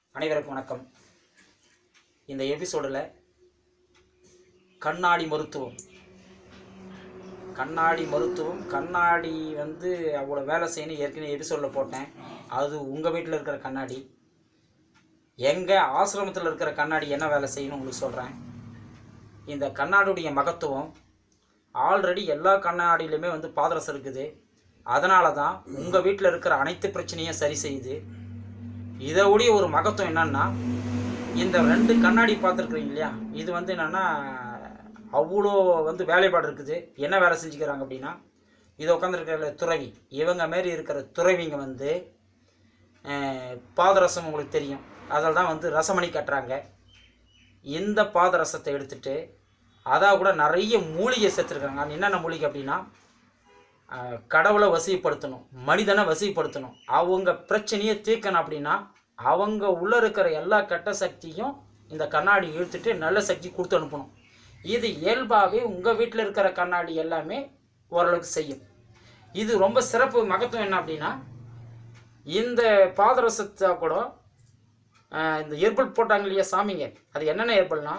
அனைவருக்கும் வணக்கம் இந்த எபிசோடில் கண்ணாடி மருத்துவம் கண்ணாடி மருத்துவம் கண்ணாடி வந்து அவ்வளோ வேலை செய்யணும் ஏற்கனவே எபிசோடில் போட்டேன் அது உங்கள் வீட்டில் இருக்கிற கண்ணாடி எங்கள் ஆசிரமத்தில் இருக்கிற கண்ணாடி என்ன வேலை செய்யணும் உங்களுக்கு சொல்கிறேன் இந்த கண்ணாடியுடைய மகத்துவம் ஆல்ரெடி எல்லா கண்ணாடியிலுமே வந்து பாதரசம் இருக்குது அதனால தான் உங்கள் வீட்டில் இருக்கிற அனைத்து பிரச்சனையும் சரி செய்யுது இதை உடைய ஒரு மகத்துவம் என்னன்னா இந்த ரெண்டு கண்ணாடி பார்த்துருக்குறீங்க இல்லையா இது வந்து என்னென்னா அவ்வளோ வந்து வேலைப்பாடு இருக்குது என்ன வேலை செஞ்சுக்கிறாங்க அப்படின்னா இது உட்காந்துருக்கிற துறவி இவங்க மாரி இருக்கிற துறவிங்க வந்து அஹ், பாதரசம் உங்களுக்கு தெரியும் அதில் தான் வந்து ரசமணி கட்டுறாங்க இந்த பாதரசத்தை எடுத்துட்டு அதாக கூட நிறைய மூலிகை சேர்த்துருக்காங்க அது என்னென்ன மூலிகை அப்படின்னா அஹ், கடவுளை வசிப்படுத்தணும் மனிதனை வசிப்படுத்தணும் அவங்க பிரச்சனையை தீர்க்கணும் அப்படின்னா அவங்க உள்ளே இருக்கிற எல்லா கெட்ட சக்தியும் இந்த கண்ணாடி இழுத்துட்டு நல்ல சக்தி கொடுத்து அனுப்பணும் இது இயல்பாகவே உங்கள் வீட்டில் இருக்கிற கண்ணாடி எல்லாமே ஓரளவுக்கு செய்யும் இது ரொம்ப சிறப்பு மகத்துவம் என்ன அப்படின்னா இந்த பாதரசத்தை கூட அஹ், இந்த ஏர்பல் போட்டாங்க இல்லையா சாமிங்க அது என்னென்ன ஏர்பல்னா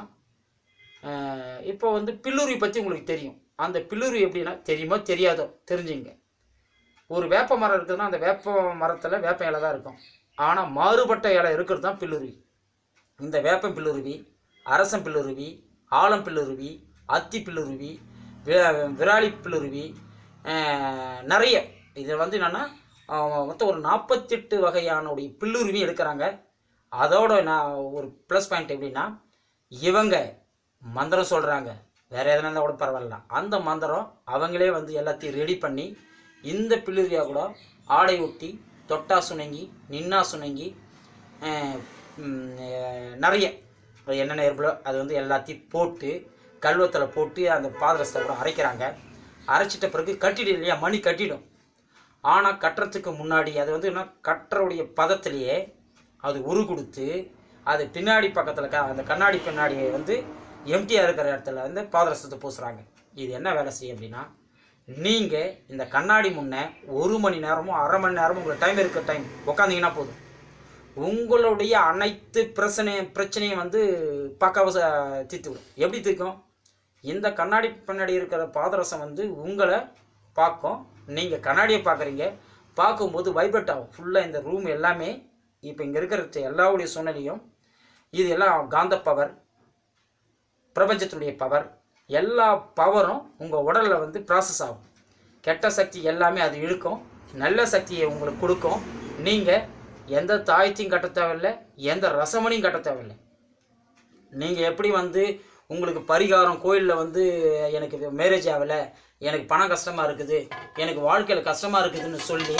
இப்போ வந்து பில்லுரி பற்றி உங்களுக்கு தெரியும் அந்த பில்லுரி எப்படின்னா தெரியுமோ தெரியாதோ தெரிஞ்சுங்க ஒரு வேப்ப மரம் இருக்குதுன்னா அந்த வேப்ப மரத்தில் வேப்ப இலை தான் இருக்கும் ஆனால் மாறுபட்ட இலை இருக்கிறது தான் பில்லுருவி இந்த வேப்பம் பில்லுருவி அரசம் பில்லுருவி ஆலம் பில்லுருவி அத்தி பில்லுருவி வி- விராலி பில்லுருவி அஹ், நிறைய இது வந்து என்னென்னா மொத்தம் ஒரு நாற்பத்தெட்டு வகையானுடைய பில்லுருவி எடுக்கிறாங்க அதோட நான் ஒரு ப்ளஸ் பாயிண்ட் எப்படின்னா இவங்க மந்திரம் சொல்கிறாங்க வேற எதனா இருந்தால் கூட பரவாயில்ல அந்த மந்திரம் அவங்களே வந்து எல்லாத்தையும் ரெடி பண்ணி இந்த பில்லுரியா கூட ஆடை ஒட்டி தொட்டா சுணங்கி நின்னா சுணங்கி அஹ், ம், அஹ், நிறைய அது என்னென்ன ஏற்படோ அது வந்து எல்லாத்தையும் போட்டு கல்வத்தில் போட்டு அந்த பாதரசத்தை கூட அரைக்கிறாங்க அரைச்சிட்ட பிறகு கட்டிடும் இல்லையா மணி கட்டிடும் ஆனால் கட்டுறதுக்கு முன்னாடி அது வந்து என்ன கட்டுறவுடைய பதத்திலேயே அது உரு கொடுத்து அது பின்னாடி பக்கத்தில் க அந்த கண்ணாடி பின்னாடி வந்து எம்டியாக இருக்கிற இடத்துல வந்து பாதரசத்தை பூசுகிறாங்க இது என்ன வேலை செய்யும் அப்படின்னா நீங்கள் இந்த கண்ணாடி முன்னே ஒரு மணி நேரமோ அரை மணி நேரமோ உங்களுக்கு டைம் இருக்கிற டைம் உட்காந்தீங்கன்னா போதும் உங்களுடைய அனைத்து பிரச்சனை பிரச்சனையும் வந்து பக்காவ தீர்த்து விடும் எப்படி தீர்க்கும் இந்த கண்ணாடி பின்னாடி இருக்கிற பாதரசம் வந்து உங்களை பார்க்கும் நீங்கள் கண்ணாடியை பார்க்குறீங்க பார்க்கும்போது வைப்ரேட் ஆகும் ஃபுல்லாக இந்த ரூம் எல்லாமே இப்போ இங்கே இருக்கிற எல்லாவுடைய சூழ்நிலையும் இது எல்லாம் காந்த பவர் பிரபஞ்சத்தினுடைய பவர் எல்லா பவரும் உங்கள் உடலில் வந்து ப்ராசஸ் ஆகும் கெட்ட சக்தி எல்லாமே அது இழுக்கும் நல்ல சக்தியை உங்களுக்கு கொடுக்கும் நீங்கள் எந்த தாயத்தையும் கட்ட தேவையில்லை எந்த ரசமணியும் கட்ட தேவையில்லை நீங்கள் எப்படி வந்து உங்களுக்கு பரிகாரம் கோயிலில் வந்து எனக்கு மேரேஜ் ஆகலை எனக்கு பணம் கஷ்டமாக இருக்குது எனக்கு வாழ்க்கையில் கஷ்டமாக இருக்குதுன்னு சொல்லி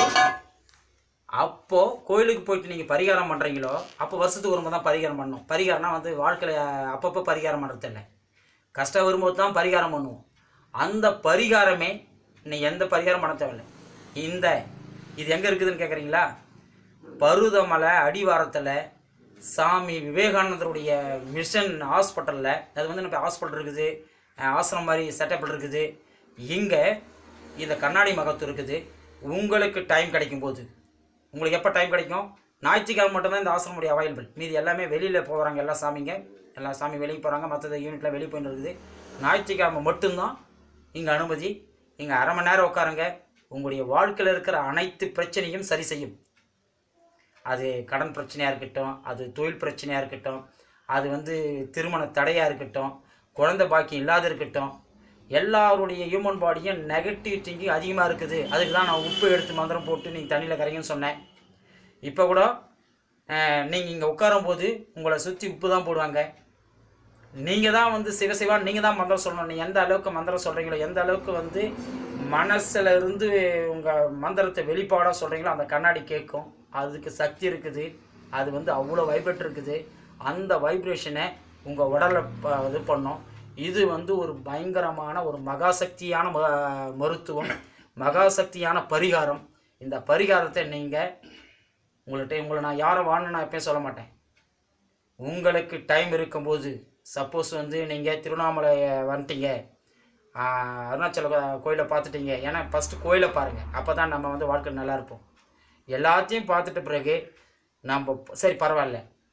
அப்போது கோயிலுக்கு போயிட்டு நீங்கள் பரிகாரம் பண்ணுறீங்களோ அப்போ வருஷத்துக்கு ஒரு முறை தான் பரிகாரம் பண்ணணும் பரிகாரம்னா வந்து வாழ்க்கையில் அப்பப்போ பரிகாரம் பண்ணுறது இல்லை கஷ்டம் வரும்போது தான் பரிகாரம் பண்ணுவோம் அந்த பரிகாரமே நீ எந்த பரிகாரம் பண்ண தேவையில்லை இந்த இது எங்கே இருக்குதுன்னு கேட்குறீங்களா பருவதமலை அடிவாரத்தில் சாமி விவேகானந்தருடைய மிஷன் ஹாஸ்பிட்டலில் அது வந்து நம்ம ஹாஸ்பிட்டல் இருக்குது அஹ் ஆசிரமம் மாதிரி செட்டப் இருக்குது இங்கே இந்த கண்ணாடி மகத்து இருக்குது உங்களுக்கு டைம் கிடைக்கும் போது உங்களுக்கு எப்போ டைம் கிடைக்கும் ஞாயிற்றுக்கிழமை மட்டும்தான் இந்த ஆசிரமுடைய அவைலபிள் மீதி எல்லாமே வெளியில் போகிறாங்க எல்லா சாமிங்க எல்லா சாமி வெளியே போகிறாங்க மற்ற யூனிட்டில் வெளியே போயிட்டு இருக்குது ஞாயிற்றுக்கிழமை மட்டும்தான் இங்கே அனுமதி இங்கே அரை மணி நேரம் உட்காருங்க உங்களுடைய வாழ்க்கையில் இருக்கிற அனைத்து பிரச்சனையும் சரி செய்யும் அது கடன் பிரச்சனையாக இருக்கட்டும் அது தொழில் பிரச்சனையாக இருக்கட்டும் அது வந்து திருமண தடையாக இருக்கட்டும் குழந்தை பாக்கியம் இல்லாத இருக்கட்டும் எல்லாருடைய ஹியூமன் பாடியும் நெகட்டிவ் திங்கிங் அதிகமாக இருக்குது அதுக்கு தான் நான் உப்பு எடுத்து மந்திரம் போட்டு நீங்கள் தண்ணியில் கரைங்கன்னு சொன்னேன் இப்போ கூட நீங்கள் இங்கே உட்காரும்போது உங்களை சுற்றி உப்பு தான் போடுவாங்க நீங்கள் தான் வந்து சிவசிவா நீங்கள் தான் மந்திரம் சொல்லணும் நீங்கள் எந்த அளவுக்கு மந்திரம் சொல்கிறீங்களோ எந்த அளவுக்கு வந்து மனசில் இருந்து உங்கள் மந்திரத்தை வெளிப்பாடாக சொல்கிறீங்களோ அந்த கண்ணாடி கேட்கும் அதுக்கு சக்தி இருக்குது அது வந்து அவ்வளோ வைப்ரேட் இருக்குது அந்த வைப்ரேஷனை உங்கள் உடலை ப- இது பண்ணும் இது வந்து ஒரு பயங்கரமான ஒரு மகாசக்தியான ம- மருத்துவம் மகாசக்தியான பரிகாரம் இந்த பரிகாரத்தை நீங்கள் உங்கள்கிட்ட உங்களை நான் யாரும் வான்னு நான் எப்பயும் சொல்ல மாட்டேன் உங்களுக்கு டைம் இருக்கும்போது சப்போஸ் வந்து நீங்கள் திருவண்ணாமலை வந்துட்டீங்க ஆஹ், அருணாச்சல கோயிலை பார்த்துட்டீங்க ஏன்னா ஃபஸ்ட்டு கோயிலை பாருங்கள் அப்போ தான் நம்ம வந்து வாழ்க்கை நல்லா இருப்போம் எல்லாத்தையும் பார்த்துட்ட பிறகு நம்ம சரி பரவாயில்ல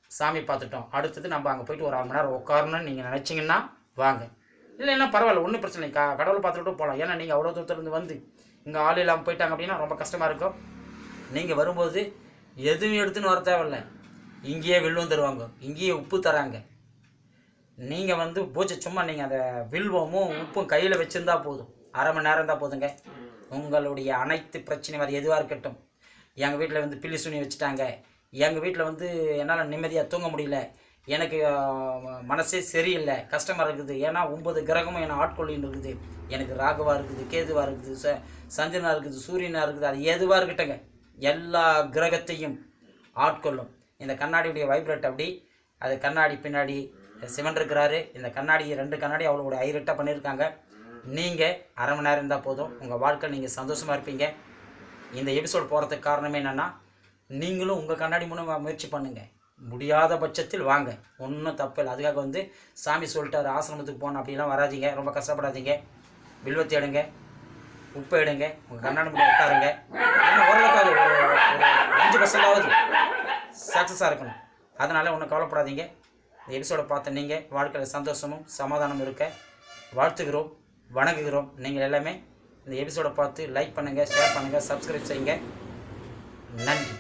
சாமி பார்த்துட்டோம் அடுத்தது நம்ம அங்கே போயிட்டு ஒரு அரை மணி நேரம் உட்காரணும்னு நீங்கள் நினச்சிங்கன்னா வாங்க இல்லைன்னா பரவாயில்ல ஒன்றும் பிரச்சனை இல்லை க- கடவுளை பார்த்துட்டு போகலாம் ஏன்னா நீங்கள் அவ்வளோ தூரத்துலேருந்து வந்து இங்கே ஆள் இல்லாமல் போயிட்டாங்க அப்படின்னா ரொம்ப கஷ்டமாக இருக்கும் நீங்கள் வரும்போது எதுவும் எடுத்துன்னு வர தேவையில்ல இங்கேயே வில்வம் தருவாங்க இங்கேயே உப்பு தராங்க நீங்கள் வந்து பூஜை சும்மா நீங்கள் அந்த வில்வமும் உப்பும் கையில் வச்சுருந்தா போதும் அரை மணி நேரம் தான் போதுங்க உங்களுடைய அனைத்து பிரச்சனையும் அது எதுவாக இருக்கட்டும் எங்கள் வீட்டில் வந்து பில்லி சுனி வச்சுட்டாங்க எங்கள் வீட்டில் வந்து என்னால் நிம்மதியாக தூங்க முடியல எனக்கு ஆஹ், மனசே சரியில்லை கஷ்டமாக இருக்குது ஏன்னா ஒன்பது கிரகமும் என்னை ஆட்கொள்ளின்னு இருக்குது எனக்கு ராகுவா இருக்குது கேதுவா இருக்குது ச சந்திரனா இருக்குது சூரியனா இருக்குது அது எதுவாக இருக்கட்டுங்க எல்லா கிரகத்தையும் ஆட்கொள்ளும் இந்த கண்ணாடியுடைய வைப்ரேட் அப்படி அது கண்ணாடி பின்னாடி சிவன் இருக்கிறாரு இந்த கண்ணாடி ரெண்டு கண்ணாடி அவளோட ஐரெட்டாக பண்ணியிருக்காங்க நீங்கள் அரை மணி நேரம் இருந்தால் போதும் உங்கள் வாழ்க்கை நீங்கள் சந்தோஷமாக இருப்பீங்க இந்த எபிசோட் போகிறதுக்கு காரணமே என்னென்னா நீங்களும் உங்கள் கண்ணாடி மூலம் முயற்சி பண்ணுங்கள் முடியாத பட்சத்தில் வாங்க ஒன்றும் தப்பு இல்லை அதுக்காக வந்து சாமி சொல்லிட்டாரு ஆசிரமத்துக்கு போகணும் அப்படிலாம் வராதீங்க ரொம்ப கஷ்டப்படாதீங்க வில்வத்தி எடுங்க உப்பு எடுங்க உங்கள் கண்ணாடி முன்னாடி உட்காருங்க இன்னும் ஓரளவுக்கு அது ஒரு ஒரு அஞ்சு பர்சன்டாவது சக்ஸஸாக இருக்கணும் அதனால் ஒன்றும் கவலைப்படாதீங்க இந்த எபிசோடை பார்த்த நீங்கள் வாழ்க்கையில் சந்தோஷமும் சமாதானமும் இருக்க வாழ்த்துகிறோம் வணங்குகிறோம் நீங்கள் எல்லாமே இந்த எபிசோடை பார்த்து லைக் பண்ணுங்கள் ஷேர் பண்ணுங்கள் சப்ஸ்கிரைப் செய்யுங்க நன்றி